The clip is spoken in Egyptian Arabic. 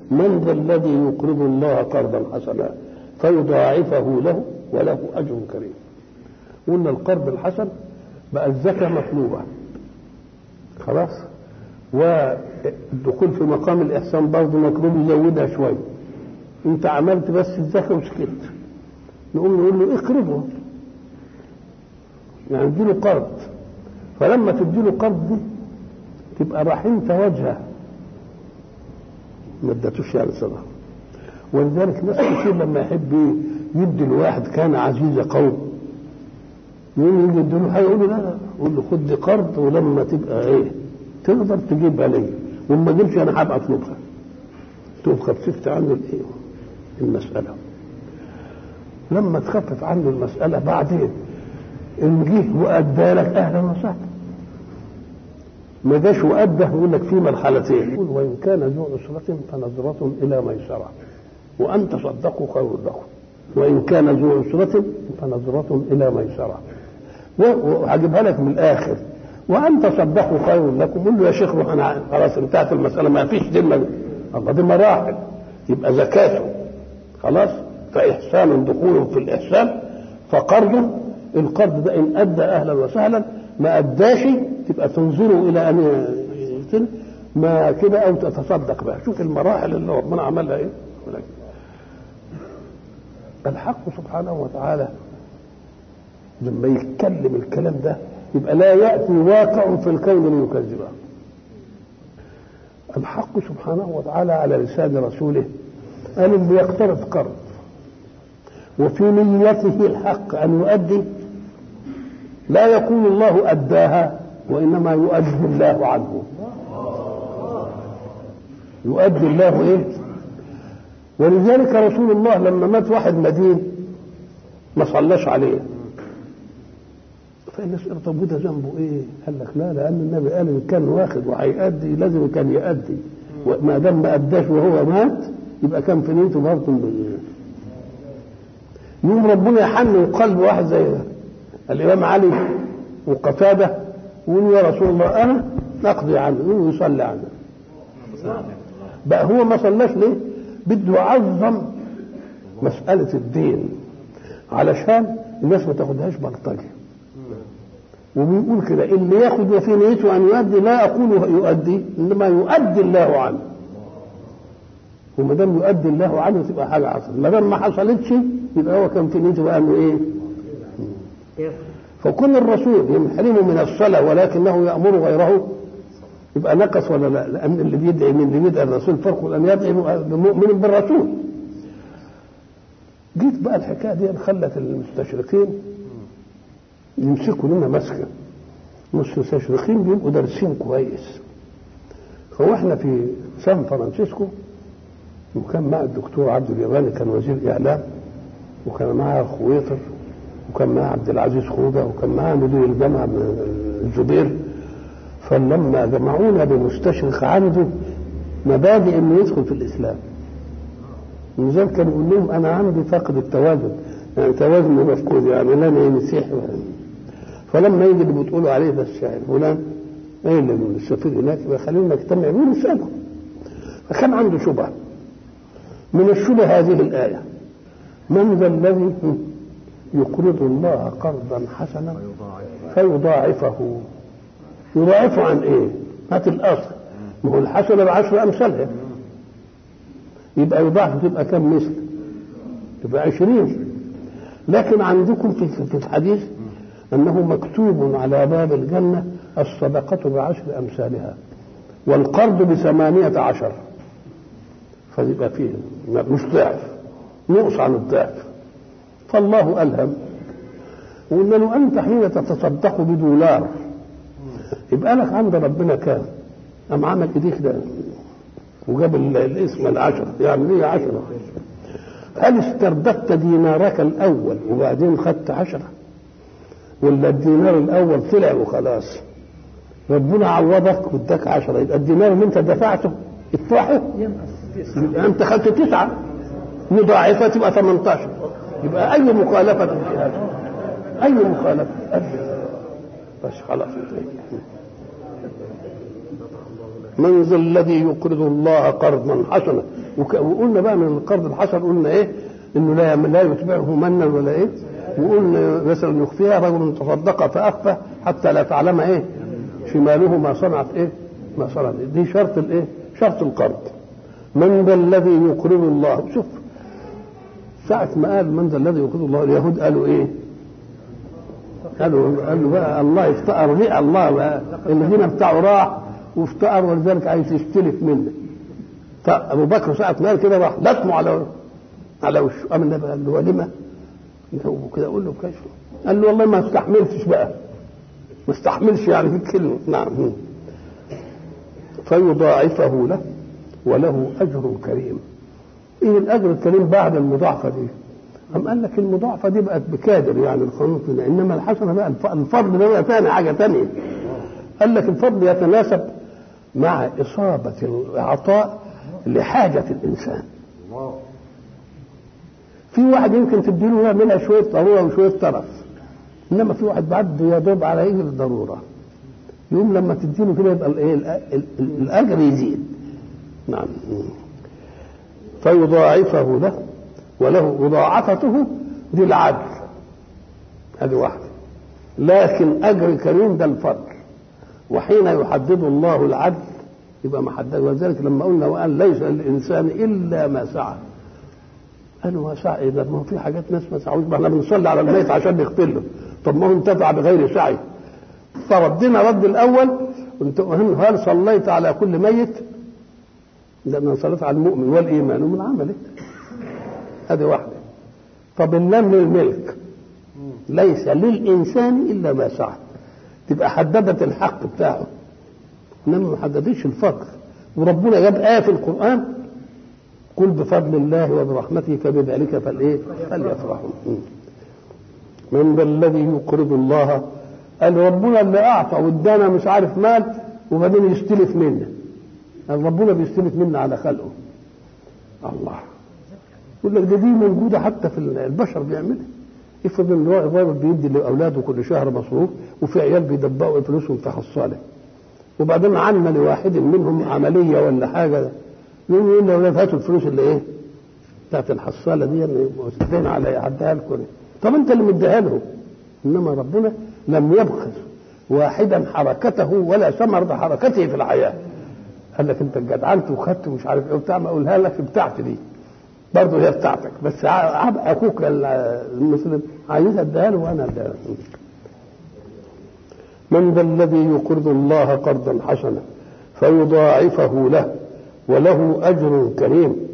من ذا الذي يقرض الله قرضا حسنا فيضاعفه له وله اجر كريم قلنا القرض الحسن بقى الزكاه مطلوبه خلاص والدخول في مقام الاحسان برضه مطلوب يزودها شويه انت عملت بس الزكاه وسكت نقوم نقول له اقرضه يعني اديله قرض فلما تديله قرض دي تبقى رحمت وجهه ما ادتوش يعني صدقه ولذلك ناس كتير لما يحب ايه يدي الواحد كان عزيز قوم يقول له يديله حاجه يقول له لا لا يقول له خد قرض ولما تبقى ايه تقدر تجيبها لي وما جبتش انا هبقى اطلبها تقوم خففت عنه الايه المساله لما تخفف عنه المساله بعدين ان جه وادى لك اهلا وسهلا ما جاش وادى يقول لك في مرحلتين يقول وان كان ذو عسرة فنظرة الى ميسرة وان تصدقوا خير لكم وان كان ذو عسرة فنظرة الى ميسرة وهجيبها لك من الاخر وان تصدقوا خير لكم قول له يا شيخ روح انا خلاص انتهت المساله ما فيش دي الله دي مراحل يبقى زكاته خلاص فاحسان دخول في الاحسان فقرض القرض ده ان ادى اهلا وسهلا ما اداش تبقى تنظروا الى ان ما كده او تتصدق بقى شوف المراحل اللي ربنا عملها ايه الحق سبحانه وتعالى لما يتكلم الكلام ده يبقى لا ياتي واقع في الكون ليكذبه الحق سبحانه وتعالى على لسان رسوله قال اللي يقترض قرض وفي نيته الحق ان يؤدي لا يقول الله اداها وانما يؤدي الله عنه يؤدي الله ايه ولذلك رسول الله لما مات واحد مدين ما صلاش عليه فالناس قالوا طب وده ذنبه ايه؟ قال لك لا لان النبي قال ان كان واخد وهيأدي لازم كان يأدي وما دام ما اداش وهو مات يبقى كان في نيته برضه يوم ربنا يحنن قلب واحد زي الامام علي وقتاده يقول يا رسول الله انا نقضي عنه يقول يصلي عنه بقى هو ما صلاش ليه؟ بده يعظم مسألة الدين علشان الناس ما تاخدهاش بلطجة وبيقول كده اللي ياخد وفي نيته ان يؤدي لا اقول يؤدي انما يؤدي الله عنه وما دام يؤدي الله عنه تبقى حاجه حصلت ما دام ما حصلتش يبقى هو كان في نيته بقى انه ايه فكل الرسول يحرمه من الصلاه ولكنه يامر غيره يبقى نقص ولا لا لان اللي بيدعي من اللي بيدعي الرسول فرق ان يدعي بمؤمن بالرسول جيت بقى الحكايه دي خلت المستشرقين يمسكوا لنا مسكه المستشرقين بيبقوا دارسين كويس هو احنا في سان فرانسيسكو وكان مع الدكتور عبد اليماني كان وزير اعلام وكان معاه خويطر وكان معاه عبد العزيز خوجه وكان معاه مدير الجامعه الزبير فلما جمعونا بمستشرق عنده مبادئ انه يدخل في الاسلام لذلك كان يقول لهم انا عندي فقد التوازن يعني توازن مفقود يعني لا انا مسيحي فلما يجي اللي بتقولوا عليه ده الشاعر فلان ايه اللي السفير هناك يبقى خلينا نجتمع ونساله فكان عنده شبهه من الشبه هذه الايه من ذا الذي يقرض الله قرضا حسنا فيضاعفه يضاعفه عن ايه؟ هات الاصل ما هو الحسنه بعشر امثالها يبقى يضاعف تبقى كم مثل؟ تبقى عشرين لكن عندكم في الحديث انه مكتوب على باب الجنه الصدقه بعشر امثالها والقرض بثمانيه عشر فيبقى فيه مش ضعف نقص عن الضعف فالله الهم وقلنا له انت حين تتصدق بدولار يبقى لك عند ربنا كام؟ قام عمل ايديه كده وجاب الاسم العشرة يعني ليه عشرة هل استرددت دينارك الأول وبعدين خدت عشرة ولا الدينار الأول طلع وخلاص ربنا عوضك واداك عشرة يبقى الدينار اللي انت دفعته اطرحه يبقى انت خدت تسعة مضاعفة تبقى 18 يبقى أي مخالفة في هذا أي مخالفة بس خلاص من ذا الذي يقرض الله قرضا حسنا وك- وقلنا بقى من القرض الحسن قلنا ايه انه لا لا يتبعه منا ولا ايه وقلنا مثلا يخفيها رجل تصدق فاخفى حتى لا تعلم ايه شماله ما صنعت ايه ما صنعت دي شرط الايه شرط القرض من ذا الذي يقرض الله شوف ساعة ما قال من ذا الذي يقرض الله اليهود قالوا ايه قالوا قالوا بقى الله افتقر ليه الله بقى الذين بتاعه راح وافتقر ولذلك عايز يستلف منه فابو بكر ساعة ما قال كده راح لطمه على على وشه قام النبي قال له ولما كده اقول له بكشف قال له والله ما استحملتش بقى ما استحملش يعني في الكلمه نعم فيضاعفه له وله اجر كريم ايه الاجر الكريم بعد المضاعفه دي أم قال لك المضاعفة دي بقت بكادر يعني القانون كده إنما الحسنة بقى الف- الفضل ده بقى ثاني حاجة ثانية قال لك الفضل يتناسب مع إصابة العطاء لحاجة الإنسان في واحد يمكن تديله يعملها شوية ضرورة وشوية ترف إنما في واحد بعد يا دوب على إيه الضرورة يقوم لما تديله كده يبقى الإيه الأ- ال- ال- الأجر يزيد نعم فيضاعفه له وله مضاعفته دي العدل هذه واحدة لكن أجر كريم ده الفضل وحين يحدد الله العدل يبقى ما حدد ولذلك لما قلنا وقال ليس للإنسان إلا ما سعى قالوا ما سعى إيه ده ما هو في حاجات ناس ما سعوش ما احنا بنصلي على الميت عشان نغفر له طب ما هو انتفع بغير سعي فردنا رد الأول قلت هل صليت على كل ميت؟ لأن صليت على المؤمن والإيمان من عملك هذه واحدة طب اللام للملك ليس للإنسان إلا ما سعى تبقى حددت الحق بتاعه إنما ما حددتش الفقر وربنا جاب آية في القرآن قل بفضل الله وبرحمته فبذلك فالإيه فليفرحوا من ذا الذي يقرض الله قال ربنا اللي أعطى وادانا مش عارف مال وبعدين يستلف منا قال ربنا بيستلف منا على خلقه الله يقول لك ده دي موجوده حتى في البشر بيعملها افرض ان هو الراجل بيدي لاولاده كل شهر مصروف وفي عيال بيدبقوا فلوسهم في حصاله وبعدين عمل لواحد منهم عمليه ولا حاجه يقوم يقول لاولاد هاتوا الفلوس اللي ايه؟ بتاعت الحصاله دي اللي مستفين على عدها لكم طب انت اللي مديها لهم انما ربنا لم يبخس واحدا حركته ولا ثمرة حركته في الحياه قال لك انت جدعنت وخدت ومش عارف ايه وبتاع ما اقولها لك بتاعتي دي برضه هي بتاعتك بس ع- اخوك ال- المسلم عايزها اديها له وانا اديها له من ذا الذي يقرض الله قرضا حسنا فيضاعفه له وله اجر كريم